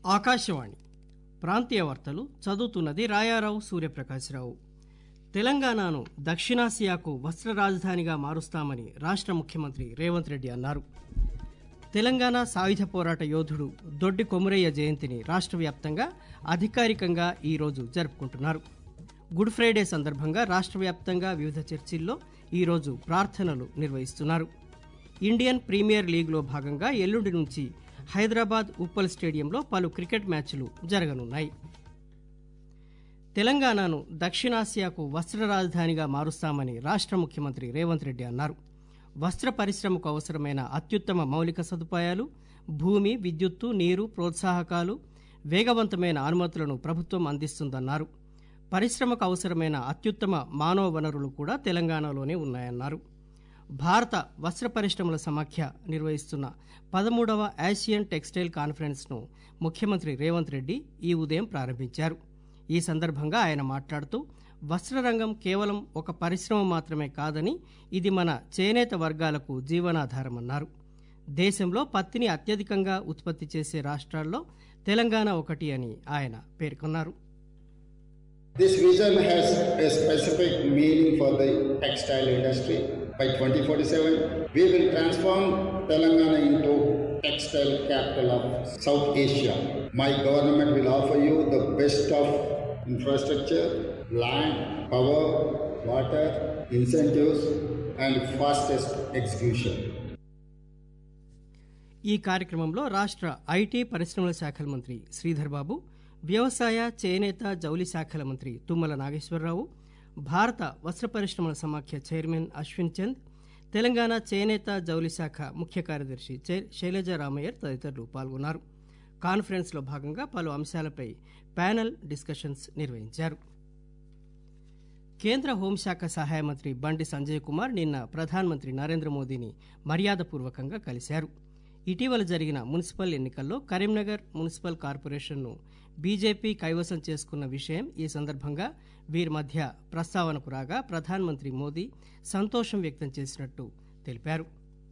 ఆకాశవాణి ప్రాంతీయ వార్తలు చదువుతున్నది రాయారావు సూర్యప్రకాశ్రావు తెలంగాణను దక్షిణాసియాకు వస్త్ర రాజధానిగా మారుస్తామని రాష్ట్ర ముఖ్యమంత్రి రేవంత్ రెడ్డి అన్నారు తెలంగాణ సాయుధ పోరాట యోధుడు దొడ్డి కొమురయ్య జయంతిని రాష్ట్ర వ్యాప్తంగా అధికారికంగా ఈరోజు జరుపుకుంటున్నారు గుడ్ ఫ్రైడే సందర్భంగా రాష్ట్ర వ్యాప్తంగా వివిధ చర్చిల్లో ఈరోజు ప్రార్థనలు నిర్వహిస్తున్నారు ఇండియన్ ప్రీమియర్ లీగ్లో భాగంగా ఎల్లుండి నుంచి హైదరాబాద్ ఉప్పల్ స్టేడియంలో పలు క్రికెట్ మ్యాచ్లు జరగనున్నాయి తెలంగాణను దక్షిణాసియాకు వస్త్ర రాజధానిగా మారుస్తామని రాష్ట్ర ముఖ్యమంత్రి రేవంత్ రెడ్డి అన్నారు వస్త్ర పరిశ్రమకు అవసరమైన అత్యుత్తమ మౌలిక సదుపాయాలు భూమి విద్యుత్తు నీరు ప్రోత్సాహకాలు వేగవంతమైన అనుమతులను ప్రభుత్వం అందిస్తుందన్నారు పరిశ్రమకు అవసరమైన అత్యుత్తమ మానవ వనరులు కూడా తెలంగాణలోనే ఉన్నాయన్నారు భారత వస్త్ర పరిశ్రమల సమాఖ్య నిర్వహిస్తున్న పదమూడవ ఆసియన్ టెక్స్టైల్ కాన్ఫరెన్స్ ను ముఖ్యమంత్రి రేవంత్ రెడ్డి ఈ ఉదయం ప్రారంభించారు ఈ సందర్భంగా ఆయన మాట్లాడుతూ వస్త్ర రంగం కేవలం ఒక పరిశ్రమ మాత్రమే కాదని ఇది మన చేనేత వర్గాలకు జీవనాధారమన్నారు దేశంలో పత్తిని అత్యధికంగా ఉత్పత్తి చేసే రాష్ట్రాల్లో తెలంగాణ ఒకటి అని ఆయన పేర్కొన్నారు This vision has a specific meaning for the textile industry. By 2047, we will transform Telangana into textile capital of South Asia. My government will offer you the best of infrastructure, land, power, water, incentives, and fastest execution. ఈ కార్యక్రమంలో రాష్ట్ర IT పరిశ్రమల శాఖల మంత్రి శ్రీధర్ బాబు వ్యవసాయ చేనేత జౌలి శాఖల మంత్రి తుమ్మల నాగేశ్వరరావు భారత వస్త్ర పరిశ్రమల సమాఖ్య చైర్మన్ అశ్విన్ చంద్ తెలంగాణ చేనేత జౌలి శాఖ ముఖ్య కార్యదర్శి శైలజ రామయ్యర్ తదితరులు పాల్గొన్నారు కాన్ఫరెన్స్ లో భాగంగా పలు అంశాలపై ప్యానెల్ డిస్కషన్స్ నిర్వహించారు కేంద్ర హోంశాఖ సహాయ మంత్రి బండి సంజయ్ కుమార్ నిన్న ప్రధానమంత్రి నరేంద్ర మోదీని మర్యాదపూర్వకంగా కలిశారు ఇటీవల జరిగిన మున్సిపల్ ఎన్నికల్లో కరీంనగర్ మున్సిపల్ కార్పొరేషన్ను బీజేపీ కైవసం చేసుకున్న విషయం ఈ సందర్భంగా వీరి మధ్య ప్రస్తావనకు రాగా ప్రధానమంత్రి మోదీ సంతోషం వ్యక్తం చేసినట్టు తెలిపారు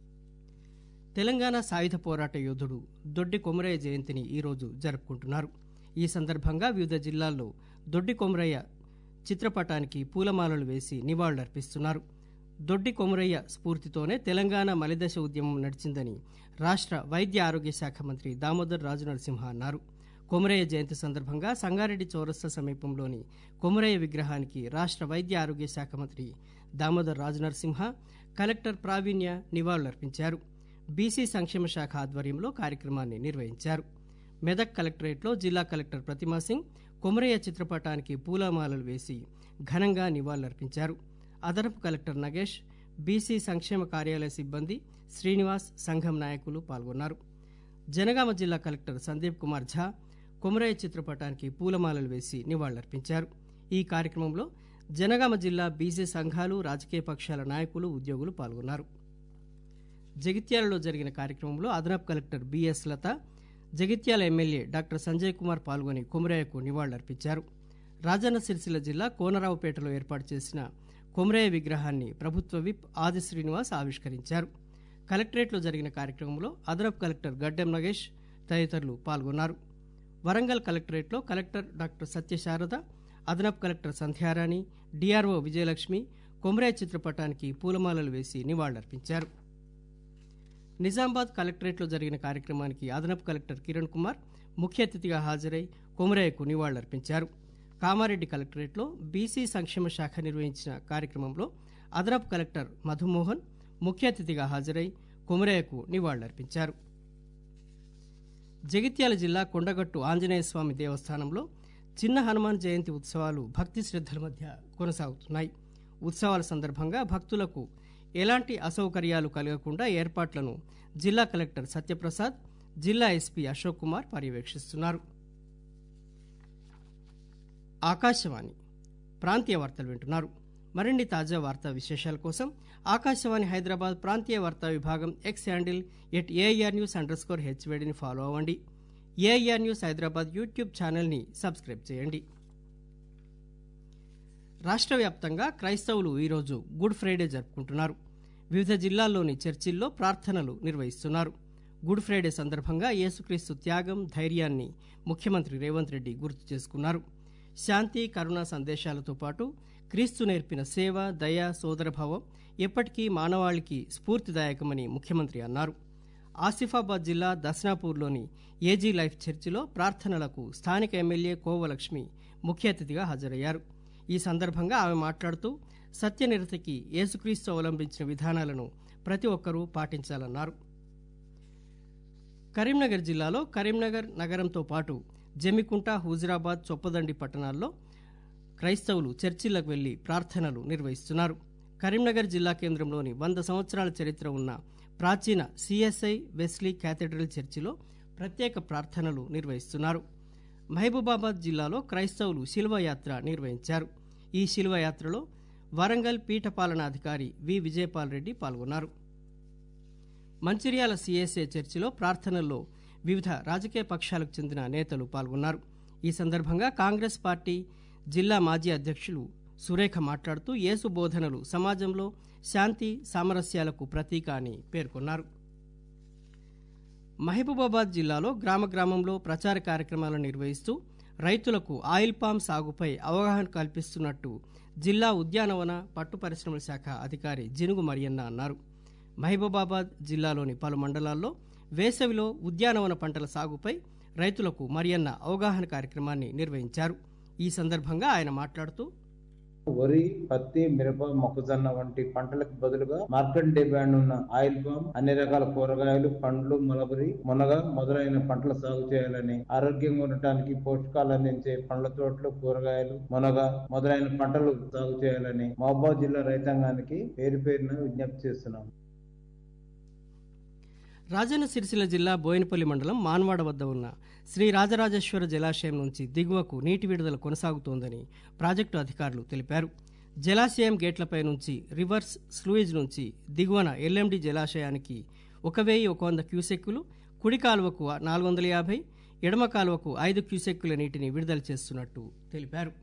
తెలంగాణ సాయుధ పోరాట యోధుడు దొడ్డి కొమరయ్య జయంతిని ఈరోజు జరుపుకుంటున్నారు ఈ సందర్భంగా వివిధ జిల్లాల్లో దొడ్డి కొమరయ్య చిత్రపటానికి పూలమాలలు వేసి నివాళులర్పిస్తున్నారు దొడ్డి కొమరయ్య స్ఫూర్తితోనే తెలంగాణ మలిదశ ఉద్యమం నడిచిందని రాష్ట్ర వైద్య ఆరోగ్య శాఖ మంత్రి దామోదర్ రాజు నరసింహ అన్నారు కొమరయ్య జయంతి సందర్భంగా సంగారెడ్డి చౌరస్తా సమీపంలోని కొమరయ్య విగ్రహానికి రాష్ట్ర వైద్య ఆరోగ్య శాఖ మంత్రి దామోదర్ రాజు నరసింహ కలెక్టర్ ప్రావీణ్య నివాళులర్పించారు బీసీ సంక్షేమ శాఖ ఆధ్వర్యంలో కార్యక్రమాన్ని నిర్వహించారు మెదక్ కలెక్టరేట్లో జిల్లా కలెక్టర్ ప్రతిమా సింగ్ కొమరయ్య చిత్రపటానికి పూలమాలలు వేసి ఘనంగా నివాళులర్పించారు అదనపు కలెక్టర్ నగేష్ బీసీ సంక్షేమ కార్యాలయ సిబ్బంది శ్రీనివాస్ సంఘం నాయకులు పాల్గొన్నారు జనగామ జిల్లా కలెక్టర్ సందీప్ కుమార్ ఝా కొమరయ్య చిత్రపటానికి పూలమాలలు వేసి నివాళులర్పించారు ఈ కార్యక్రమంలో జనగామ జిల్లా బీసీ సంఘాలు రాజకీయ పక్షాల నాయకులు ఉద్యోగులు పాల్గొన్నారు జగిత్యాలలో జరిగిన కార్యక్రమంలో అదనపు collector B S Latha Jagtial MLA doctor Sanjay Kumar పాల్గొని కొమరయ్యకు నివాళులర్పించారు రాజన్న సిరిసిల్ల జిల్లా కోనరావుపేటలో ఏర్పాటు చేసిన కొమరయ్య విగ్రహాన్ని ప్రభుత్వ విప్ ఆది శ్రీనివాస్ ఆవిష్కరించారు కలెక్టరేట్లో జరిగిన కార్యక్రమంలో అదనపు కలెక్టర్ గడ్డెం నగేష్ తదితరులు పాల్గొన్నారు వరంగల్ కలెక్టరేట్లో కలెక్టర్ డాక్టర్ సత్యశారద అదనపు కలెక్టర్ సంధ్యారాణి డిఆర్ఓ విజయలక్ష్మి కొమరయ్య చిత్రపటానికి పూలమాలలు వేసి నివాళులర్పించారు నిజామాబాద్ కలెక్టరేట్లో జరిగిన కార్యక్రమానికి అదనపు కలెక్టర్ కిరణ్ కుమార్ ముఖ్య అతిథిగా హాజరై కొమరయ్యకు నివాళులర్పించారు కామారెడ్డి కలెక్టరేట్లో బీసీ సంక్షేమ శాఖ నిర్వహించిన కార్యక్రమంలో అదనపు కలెక్టర్ మధుమోహన్ ముఖ్య అతిథిగా హాజరై కొమరయ్యకు నివాళులర్పించారు జగిత్యాల జిల్లా కొండగట్టు ఆంజనేయ స్వామి దేవస్థానంలో చిన్న హనుమాన్ జయంతి ఉత్సవాలు భక్తి శ్రద్దల మధ్య కొనసాగుతున్నాయి ఉత్సవాల సందర్భంగా భక్తులకు ఎలాంటి అసౌకర్యాలు కలగకుండా ఏర్పాట్లను జిల్లా కలెక్టర్ సత్యప్రసాద్ జిల్లా ఎస్పీ అశోక్ కుమార్ పర్యవేక్షిస్తున్నారు ఆకాశవాణి ప్రాంతీయ వార్తలు వింటున్నారు మరిన్ని తాజా వార్తా విశేషాల కోసం ఆకాశవాణి హైదరాబాద్ ప్రాంతీయ వార్తా విభాగం X handle at A R news underscore స్కోర్ హెచ్వేడిని ఫాలో అవ్వండి ఏఆర్ న్యూస్ హైదరాబాద్ యూట్యూబ్ ఛానల్ని సబ్స్క్రైబ్ చేయండి రాష్ట్ర వ్యాప్తంగా క్రైస్తవులు ఈరోజు గుడ్ ఫ్రైడే జరుపుకుంటున్నారు వివిధ జిల్లాల్లోని చర్చిల్లో ప్రార్థనలు నిర్వహిస్తున్నారు గుడ్ ఫ్రైడే సందర్భంగా యేసుక్రీస్తు త్యాగం ధైర్యాన్ని ముఖ్యమంత్రి రేవంత్ రెడ్డి గుర్తు చేసుకున్నారు శాంతి కరుణ సందేశాలతో పాటు క్రీస్తు నేర్పిన సేవ దయ సోదరభావం ఎప్పటికీ మానవాళికి స్ఫూర్తిదాయకమని ముఖ్యమంత్రి అన్నారు ఆసిఫాబాద్ జిల్లా దస్నాపూర్లోని ఏజీ లైఫ్ చర్చిలో ప్రార్థనలకు స్థానిక ఎమ్మెల్యే కోవలక్ష్మి ముఖ్య అతిథిగా హాజరయ్యారు ఈ సందర్భంగా ఆమె మాట్లాడుతూ సత్యనిరతకి యేసుక్రీస్తు అవలంబించిన విధానాలను ప్రతి ఒక్కరూ పాటించాలన్నారు కరీంనగర్ జిల్లాలో కరీంనగర్ నగరంతో పాటు జమ్మికుంట హుజురాబాద్ చొప్పదండి పట్టణాల్లో క్రైస్తవులు చర్చిలకు వెళ్లి ప్రార్థనలు నిర్వహిస్తున్నారు కరీంనగర్ జిల్లా కేంద్రంలోని వంద సంవత్సరాల చరిత్ర ఉన్న ప్రాచీన సిఎస్ఐ వెస్లీ క్యాథెడ్రల్ చర్చిలో ప్రత్యేక ప్రార్థనలు నిర్వహిస్తున్నారు మహబూబాబాద్ జిల్లాలో క్రైస్తవులు శిల్వయాత్ర నిర్వహించారు ఈ శిల్వయాత్రలో వరంగల్ పీఠపాలనాధికారి వి విజయపాల్ రెడ్డి పాల్గొన్నారు మంచిర్యాల సిఎస్ఏ చర్చిలో ప్రార్థనల్లో వివిధ రాజకీయ పక్షాలకు చెందిన నేతలు పాల్గొన్నారు ఈ సందర్భంగా కాంగ్రెస్ పార్టీ జిల్లా మాజీ అధ్యక్షులు సురేఖ మాట్లాడుతూ యేసు బోధనలు సమాజంలో శాంతి సామరస్యాలకు ప్రతీక అని పేర్కొన్నారు మహబూబాబాద్ జిల్లాలో గ్రామ గ్రామంలో ప్రచార కార్యక్రమాలను నిర్వహిస్తూ రైతులకు ఆయిల్ పామ్ సాగుపై అవగాహన కల్పిస్తున్నట్టు జిల్లా ఉద్యానవన పట్టు పరిశ్రమల శాఖ అధికారి జినుగు మరియన్న అన్నారు మహబూబాబాద్ జిల్లాలోని పలు మండలాల్లో వేసవిలో ఉద్యానవన పంటల సాగుపై రైతులకు మరియన్న అవగాహన కార్యక్రమాన్ని నిర్వహించారు ఈ సందర్భంగా ఆయన మాట్లాడుతూ వరి పత్తి మిరప మొక్కజొన్న వంటి పంటలకు బదులుగా మార్కెట్ డిమాండ్ ఉన్న ఆయిల్ పామ్ అన్ని రకాల కూరగాయలు పండ్లు మలబరి మునగ మొదలైన పంటలు సాగు చేయాలని ఆరోగ్యంగా ఉండటానికి పోషకాలు అందించే పండ్ల తోటలు కూరగాయలు మునగ మొదలైన పంటలు సాగు చేయాలని మహబూబాద్ జిల్లా రైతాంగానికి పేరు పేరున విజ్ఞప్తి చేస్తున్నాం రాజన్న సిరిసిల్ల జిల్లా బోయినపల్లి మండలం మాన్వాడ వద్ద ఉన్న శ్రీ రాజరాజేశ్వర జలాశయం నుంచి దిగువకు నీటి విడుదల కొనసాగుతోందని ప్రాజెక్టు అధికారులు తెలిపారు జలాశయం గేట్లపై నుంచి రివర్స్ స్లూయిజ్ నుంచి దిగువన ఎల్ఎండి జలాశయానికి ఒక వెయ్యి ఒక వంద క్యూసెక్కులు కుడి కాలువకు నాలుగు వందల యాభై ఎడమ కాలువకు ఐదు క్యూసెక్కుల నీటిని విడుదల చేస్తున్నట్టు తెలిపారు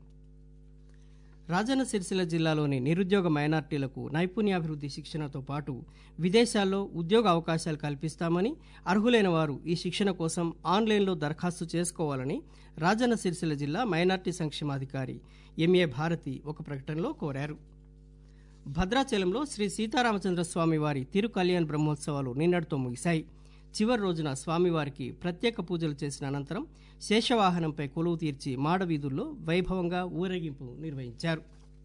రాజన్న సిరిసిల్ల జిల్లాలోని నిరుద్యోగ మైనార్టీలకు నైపుణ్యాభివృద్ధి శిక్షణతో పాటు విదేశాల్లో ఉద్యోగ అవకాశాలు కల్పిస్తామని అర్హులైన వారు ఈ శిక్షణ కోసం ఆన్లైన్లో దరఖాస్తు చేసుకోవాలని రాజన్న సిరిసిల్ల జిల్లా మైనార్టీ సంక్షేమాధికారి ఎంఏ భారతి ఒక ప్రకటనలో కోరారు భద్రాచలంలో శ్రీ సీతారామచంద్ర స్వామి వారి తిరు కళ్యాణ్ బ్రహ్మోత్సవాలు నిన్నటితో ముగిశాయి చివరి రోజున స్వామివారికి ప్రత్యేక పూజలు చేసిన అనంతరం శేషవాహనంపై కొలువు తీర్చి మాడవీధుల్లో వైభవంగా ఊరేగింపు నిర్వహించారు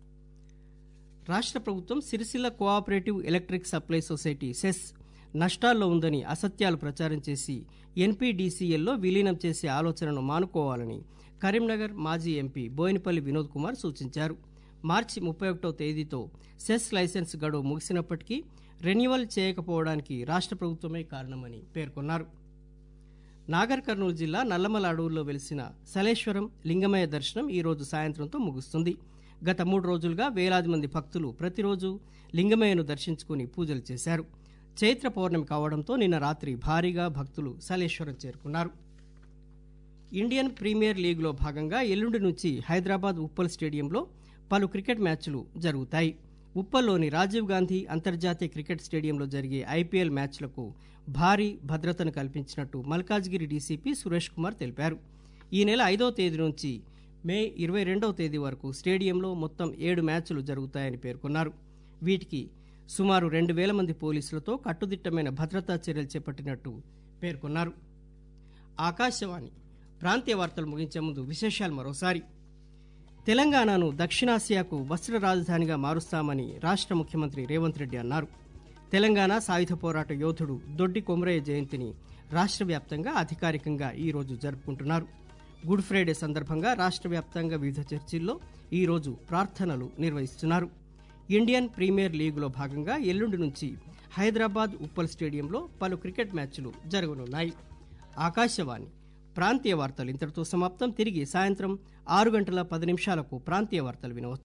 రాష్ట్ర ప్రభుత్వం Sircilla cooperative electric supply society CESS నష్టాల్లో ఉందని అసత్యాలు ప్రచారం చేసి ఎన్పీడీసీఎల్లో విలీనం చేసే ఆలోచనను మానుకోవాలని కరీంనగర్ మాజీ ఎంపీ బోయినపల్లి వినోద్ కుమార్ సూచించారు మార్చి ముప్పై ఒకటో తేదీతో సెస్ లైసెన్స్ గడువు ముగిసినప్పటికీ రెన్యువల్ చేయకపోవడానికి రాష్ట్ర ప్రభుత్వమే కారణమని పేర్కొన్నారు నాగర్ కర్నూలు జిల్లా నల్లమల అడవుల్లో వెలిసిన సలేశ్వరం లింగమయ్య దర్శనం ఈ రోజు సాయంత్రంతో ముగుస్తుంది గత మూడు రోజులుగా వేలాది మంది భక్తులు ప్రతిరోజు లింగమయ్యను దర్శించుకుని పూజలు చేశారు చైత్ర పౌర్ణమి కావడంతో నిన్న రాత్రి భారీగా భక్తులు సలేశ్వరం చేరుకున్నారు ఇండియన్ ప్రీమియర్ లీగ్లో భాగంగా ఎల్లుండి నుంచి హైదరాబాద్ ఉప్పల్ స్టేడియంలో పలు క్రికెట్ మ్యాచ్లు జరుగుతాయి ఉప్పల్లోని రాజీవ్ గాంధీ అంతర్జాతీయ క్రికెట్ స్టేడియంలో జరిగే ఐపీఎల్ మ్యాచ్లకు భారీ భద్రతను కల్పించినట్టు మల్కాజ్గిరి డీసీపీ సురేష్ కుమార్ తెలిపారు ఈ నెల ఐదవ తేదీ నుంచి మే ఇరవై రెండవ తేదీ వరకు స్టేడియంలో మొత్తం ఏడు మ్యాచ్లు జరుగుతాయని పేర్కొన్నారు వీటికి సుమారు రెండు వేల మంది పోలీసులతో కట్టుదిట్టమైన భద్రతా చర్యలు చేపట్టినట్టు పేర్కొన్నారు ఆకాశవాణి ప్రాంతీయ వార్తలు ముగించే ముందు విశేషాలు మరోసారి తెలంగాణను దక్షిణాసియాకు వస్త్ర రాజధానిగా మారుస్తామని రాష్ట్ర ముఖ్యమంత్రి రేవంత్ రెడ్డి అన్నారు తెలంగాణ సాయుధ పోరాట యోధుడు దొడ్డి కొమరయ్య జయంతిని రాష్ట్ర వ్యాప్తంగా అధికారికంగా ఈ రోజు జరుపుకుంటున్నారు గుడ్ ఫ్రైడే సందర్భంగా రాష్ట్ర వ్యాప్తంగా వివిధ చర్చిల్లో ఈ రోజు ప్రార్థనలు నిర్వహిస్తున్నారు ఇండియన్ ప్రీమియర్ లీగులో భాగంగా ఎల్లుండి నుంచి హైదరాబాద్ ఉప్పల్ స్టేడియంలో పలు క్రికెట్ మ్యాచ్లు జరగనున్నాయి ఆకాశవాణి ప్రాంతీయ వార్తలు ఇంతటితో సమాప్తం తిరిగి సాయంత్రం ఆరు గంటల పది నిమిషాలకు ప్రాంతీయ వార్తలు వినవచ్చు